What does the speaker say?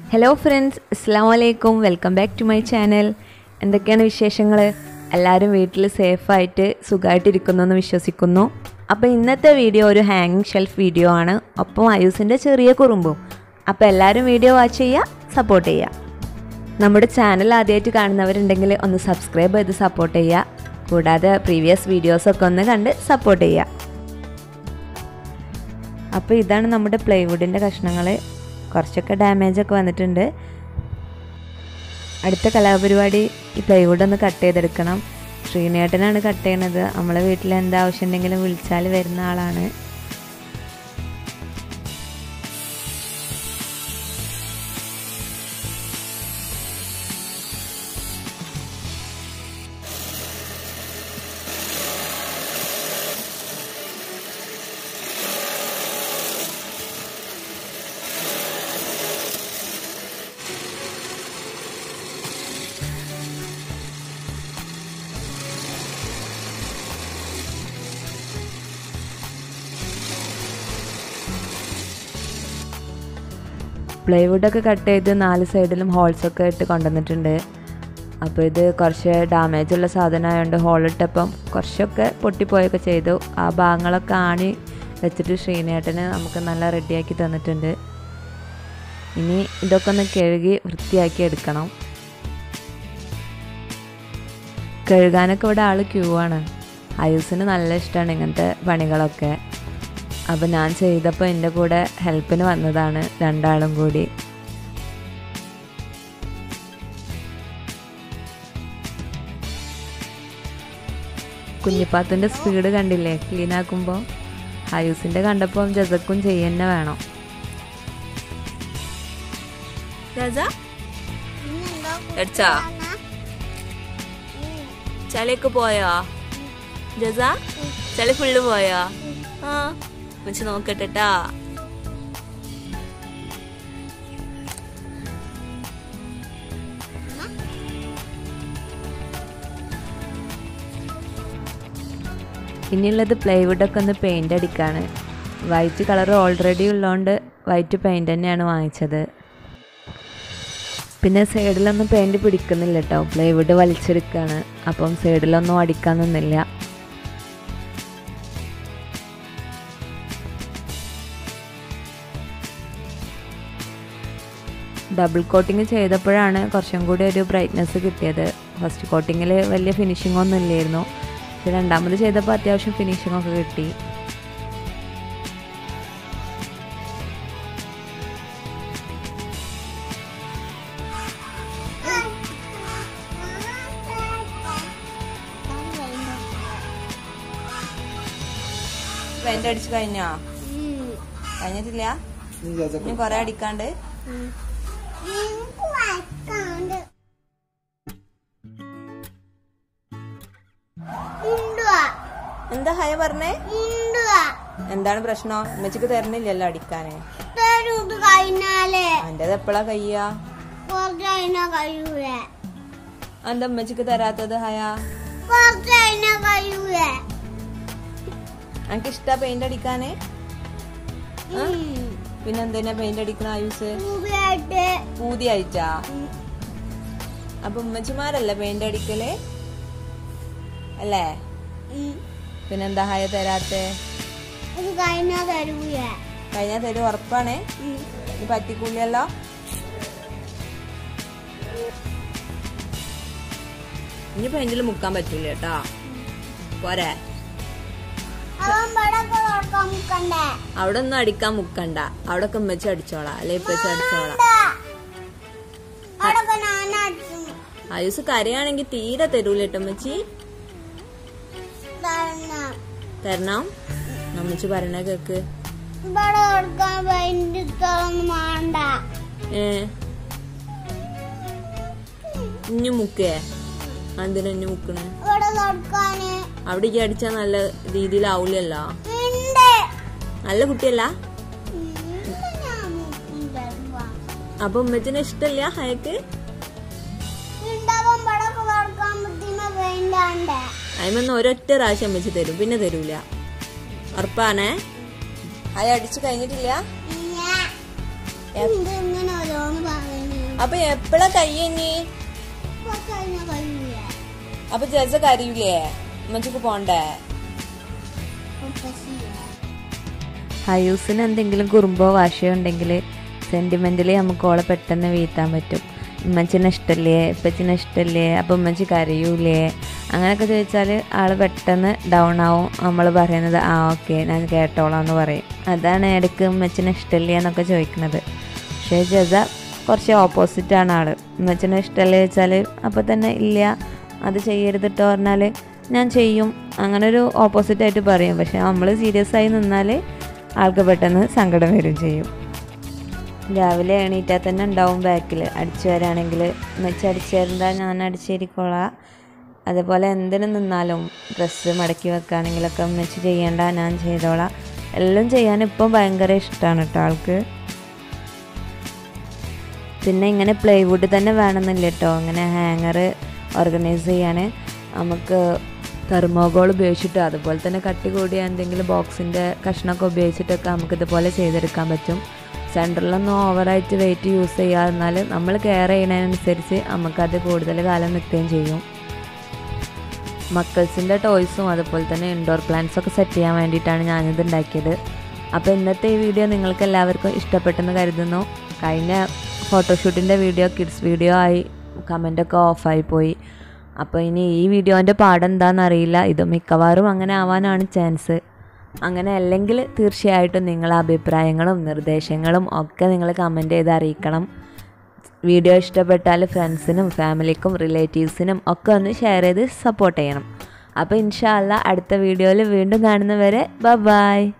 Hello friends അസ്സാം വലൈക്കും welcome back to my channel എന്തൊക്കെയാണ് വിശേഷങ്ങൾ എല്ലാവരും വീട്ടിൽ സേഫായിട്ട് സുഖമായിട്ടിരിക്കുന്നു എന്ന് വിശ്വസിക്കുന്നു അപ്പോൾ ഇന്നത്തെ വീഡിയോ ഒരു ഹാങ്ങിങ് ഷെൽഫ് വീഡിയോ ആണ് ഒപ്പം അയൂസിൻ്റെ ചെറിയ കുറുമ്പും അപ്പോൾ എല്ലാവരും വീഡിയോ വാച്ച് ചെയ്യുക സപ്പോർട്ട് ചെയ്യുക നമ്മുടെ ചാനൽ ആദ്യമായിട്ട് കാണുന്നവരുണ്ടെങ്കിൽ ഒന്ന് സബ്സ്ക്രൈബ് ചെയ്ത് സപ്പോർട്ട് ചെയ്യുക കൂടാതെ പ്രീവിയസ് വീഡിയോസൊക്കെ ഒന്ന് കണ്ട് സപ്പോർട്ട് ചെയ്യുക അപ്പോൾ ഇതാണ് നമ്മുടെ പ്ലൈവുഡിൻ്റെ കഷ്ണങ്ങൾ കുറച്ചൊക്കെ ഡാമേജ് ഒക്കെ വന്നിട്ടുണ്ട് അടുത്ത കലാപരിപാടി ഈ പ്ലൈവുഡ് ഒന്ന് കട്ട് ചെയ്തെടുക്കണം ശ്രീനേട്ടനാണ് കട്ട് ചെയ്യണത് നമ്മളെ വീട്ടിൽ എന്താ ആവശ്യം ഉണ്ടെങ്കിലും വിളിച്ചാൽ വരുന്ന ആളാണ് പ്ലൈവുഡൊക്കെ കട്ട് ചെയ്ത് നാല് സൈഡിലും ഹോൾസൊക്കെ ഇട്ട് കൊണ്ടുവന്നിട്ടുണ്ട് അപ്പോൾ ഇത് കുറച്ച് ഡാമേജ് ഉള്ള സാധനമായതുകൊണ്ട് ഹോളിട്ടപ്പം കുറച്ചൊക്കെ പൊട്ടിപ്പോയൊക്കെ ചെയ്തു ആ ഭാഗങ്ങളൊക്കെ ആണി വെച്ചിട്ട് ശ്രീനേട്ടന് നമുക്ക് നല്ല റെഡിയാക്കി തന്നിട്ടുണ്ട് ഇനി ഇതൊക്കെ ഒന്ന് കഴുകി വൃത്തിയാക്കി എടുക്കണം കഴുകാനൊക്കെ ഇവിടെ ആൾ ക്യൂ ആണ് അയൂസിന് നല്ല ഇഷ്ടമാണ് ഇങ്ങനത്തെ പണികളൊക്കെ അപ്പോൾ ഞാൻ ചെയ്തപ്പോൾ എൻ്റെ കൂടെ ഹെൽപ്പിന് വന്നതാണ് രണ്ടാളും കൂടി കുഞ്ഞിപ്പാത്തിൻ്റെ സ്പീഡ് കണ്ടില്ലേ ക്ലീൻ ആക്കുമ്പോൾ ഹയൂസിൻ്റെ കണ്ടപ്പോൾ ജസക്കും ചെയ്യുന്നെ വേണം അടിച്ചാ ചളിയൊക്കെ പോയോ ജസ ചളി ഫുള്ള് പോയോ ആ വെച്ച് നോക്കട്ടെട്ടാ ഇനിയുള്ളത് പ്ലൈവുഡൊക്കെ ഒന്ന് പെയിൻ്റ് അടിക്കാണ് വൈറ്റ് കളർ ഓൾറെഡി ഉള്ളതുകൊണ്ട് വൈറ്റ് പെയിൻ്റ് തന്നെയാണ് വാങ്ങിച്ചത് പിന്നെ സൈഡിലൊന്നും പെയിൻറ് പിടിക്കുന്നില്ല കേട്ടോ പ്ലൈവുഡ് വലിച്ചെടുക്കുകയാണ് അപ്പം സൈഡിലൊന്നും അടിക്കാൻ നിന്നില്ല ഡബിൾ കോട്ടിങ് ചെയ്തപ്പോഴാണ് കുറച്ചും കൂടി ഒരു ബ്രൈറ്റ്നെസ് കിട്ടിയത് ഫസ്റ്റ് കോട്ടിങ്ങിൽ വലിയ ഫിനിഷിംഗ് ഒന്നും ഇല്ലായിരുന്നു പക്ഷെ രണ്ടാമത് ചെയ്തപ്പോൾ അത്യാവശ്യം ഫിനിഷിംഗ് ഒക്കെ കിട്ടി പെയിന്റ് അടിച്ചു കഴിഞ്ഞോ കഴിഞ്ഞിട്ടില്ല ഇനി കൊറേ അടിക്കാണ്ട് എന്താ ഹയ പറഞ്ഞേ എന്താണ് പ്രശ്നം ഉമ്മച്ചിക്ക് തരണില്ലല്ലോ അടിക്കാന് കഴിഞ്ഞാലേ എന്റേത് എപ്പോഴാ കയ്യാ കുറച്ച് കഴിഞ്ഞാ കഴിയൂലേ എന്താ ഉമ്മച്ചിക്ക് തരാത്തത് ഹയ കുറച്ച് കഴിഞ്ഞാ കഴിയൂലേ എനിക്ക് ഇഷ്ടാ പെയിന്റ് അടിക്കാന് ആ? പിന്നെ എന്തിനാ പെയിന്റ് അടിക്കണ ആയുസ് പൂവിയായിട്ട് പൂതിയായിട്ടാ അപ്പൊ ഉമ്മച്ചിമാരല്ലേ പെയിന്റ് അടിക്കല് അല്ലേ പിന്നെന്താ ഹയ തരാത്തെ ഇത് കഴിഞ്ഞാ തരൂലേ കഴിഞ്ഞ തരും ഉറപ്പാണേ ഇത് പറ്റിക്കൂലല്ലോ ഇനി പെയിന്റിൽ മുക്കാൻ പറ്റൂല കേട്ടോ പോരെ അവൻ പടക്ക തുറക്കാൻ മുക്കണ്ടേ അവിടെ ഒന്നും അടിക്കാൻ മുക്കണ്ട അവിടെ ഒക്കെ ഉമ്മച്ചി അടിച്ചോളാം അല്ലെ ഇപ്പച്ചി അടിച്ചോളാം അടക്ക ഞാനടിച്ചു ആയുസ് കരയാണെങ്കി തീരെ തരൂല കേട്ടോ ഉമ്മച്ചി തരണം തരണം നമ്മച്ചി പറയണ കേക്ക് ഇവിടെ തുറക്കാൻ പെയിന്റ് ഇതൊന്നും വേണ്ട ഏ ഇഞ്ഞു മുക്കേ എന്തിനാ ഇഞ്ഞു മുക്കണേ ഇവിടെ തുറക്കാന് അവിടേക്ക് അടിച്ചാ നല്ല രീതിയിലാവൂലല്ലോ ഉണ്ട് നല്ല കുട്ടിയല്ല ഉണ്ട് ഞാൻ മുക്കും തരുവാ അപ്പൊ ഉമ്മച്ചിനെ ഇഷ്ടല്ല ഹയക്ക് ഉണ്ടാവും പടക്ക തുറക്കാൻ പറ്റുന്ന പെയിന്റ് ആണ്ടേ അതിമന്ന് ഒരൊറ്റ പ്രാവശ്യം വെച്ച് തരും പിന്നെ തരൂല ഉറപ്പാണേ ഹയ അടിച്ചു കഴിഞ്ഞിട്ടില്ല ഞാൻ എന്ത് ഇങ്ങനെ ഓരോന്ന് പറയുന്നു അപ്പൊ എപ്പോഴാ കയ്യഞ്ഞി ഇപ്പൊ കഴിഞ്ഞ കഴിയില്ല അപ്പൊ ജസ കരയൂലേ ഉമ്മച്ചിക്ക് പോണ്ടേ ഹയൂസിന് എന്തെങ്കിലും കുറുമ്പോ വാശയോ ഉണ്ടെങ്കിൽ സെൻറ്റിമെൻ്റലി നമുക്ക് ഓളെ പെട്ടെന്ന് വീഴ്ത്താൻ പറ്റും ഉമ്മച്ചിനെ ഇഷ്ടല്ലേ ഇപ്പച്ചിനെ ഇഷ്ടല്ലേ അപ്പം ഉമ്മച്ചി കരയൂലേ അങ്ങനെയൊക്കെ ചോദിച്ചാൽ ആൾ പെട്ടെന്ന് ഡൗൺ ആവും നമ്മൾ പറയുന്നത് ആ ഓക്കെ ഞാൻ കേട്ടോളാം എന്ന് പറയും അതാണ് ഇടയ്ക്ക് ഉമ്മച്ചിനെ ഇഷ്ടല്ലേ എന്നൊക്കെ ചോദിക്കുന്നത് പക്ഷേ ജസ കുറച്ച് ഓപ്പോസിറ്റാണ് ആൾ ഉമ്മച്ചിനെ ഇഷ്ടമല്ലേ ചോദിച്ചാൽ അപ്പോൾ തന്നെ ഇല്ല അത് ചെയ്യരുതിട്ടോ പറഞ്ഞാൽ ഞാൻ ചെയ്യും അങ്ങനെ ഒരു ഓപ്പോസിറ്റായിട്ട് പറയും പക്ഷെ നമ്മൾ സീരിയസ് ആയി നിന്നാൽ ആൾക്ക് പെട്ടെന്ന് സങ്കടം വരും ചെയ്യും രാവിലെ എണീറ്റാൽ തന്നെ ഉണ്ടാവും ബാക്കിൽ അടിച്ചു വരാണെങ്കിൽ മെച്ച് അടിച്ചു തരുന്നാൽ ഞാൻ അടിച്ചേരിക്കോളാം അതേപോലെ എന്തിനു നിന്നാലും ഡ്രസ്സ് മടക്കി വെക്കുകയാണെങ്കിലൊക്കെ മെച്ച് ചെയ്യേണ്ട ഞാൻ ചെയ്തോളാം എല്ലാം ചെയ്യാൻ ഇപ്പോൾ ഭയങ്കര ഇഷ്ടമാണ് കേട്ടോ ആൾക്ക് പിന്നെ ഇങ്ങനെ പ്ലൈവുഡ് തന്നെ വേണമെന്നില്ല കേട്ടോ ഇങ്ങനെ ഹാങ്ങർ ഓർഗനൈസ് ചെയ്യാൻ നമുക്ക് തെർമോകോൾ ഉപയോഗിച്ചിട്ട് അതുപോലെ തന്നെ കട്ടി കൂടിയ എന്തെങ്കിലും ബോക്സിൻ്റെ കഷ്ണമൊക്കെ ഉപയോഗിച്ചിട്ടൊക്കെ നമുക്ക് ഇതുപോലെ ചെയ്തെടുക്കാൻ പറ്റും സെൻറ്ററിലൊന്നും ഓവറായിട്ട് വെയിറ്റ് യൂസ് ചെയ്യാതെന്നാൽ നമ്മൾ കെയർ ചെയ്യുന്നതിനനുസരിച്ച് നമുക്കത് കൂടുതൽ കാലം നിൽക്കുകയും ചെയ്യും മക്കൾസിൻ്റെ ടോയ്സും അതുപോലെ തന്നെ ഇൻഡോർ പ്ലാന്റ്സ് ഒക്കെ സെറ്റ് ചെയ്യാൻ വേണ്ടിയിട്ടാണ് ഞാനിത് ഉണ്ടാക്കിയത് അപ്പോൾ ഇന്നത്തെ ഈ വീഡിയോ നിങ്ങൾക്ക് എല്ലാവർക്കും ഇഷ്ടപ്പെട്ടെന്ന് കരുതുന്നു കഴിഞ്ഞ ഫോട്ടോഷൂട്ടിൻ്റെ വീഡിയോ കിഡ്സ് വീഡിയോ ആയി കമൻ്റൊക്കെ ഓഫായി പോയി അപ്പോൾ ഇനി ഈ വീഡിയോൻ്റെ പാഠം എന്താണെന്ന് അറിയില്ല ഇത് മിക്കവാറും അങ്ങനെ ആവാനാണ് ചാൻസ് അങ്ങനെ അല്ലെങ്കിൽ തീർച്ചയായിട്ടും നിങ്ങളെ അഭിപ്രായങ്ങളും നിർദ്ദേശങ്ങളും ഒക്കെ നിങ്ങൾ കമൻറ്റ് ചെയ്ത് അറിയിക്കണം വീഡിയോ ഇഷ്ടപ്പെട്ടാൽ ഫ്രണ്ട്സിനും ഫാമിലിക്കും റിലേറ്റീവ്സിനും ഒക്കെ ഒന്ന് ഷെയർ ചെയ്ത് സപ്പോർട്ട് ചെയ്യണം അപ്പോൾ ഇൻഷാല്ല അടുത്ത വീഡിയോയിൽ വീണ്ടും കാണുന്നവരെ ബ ബായ്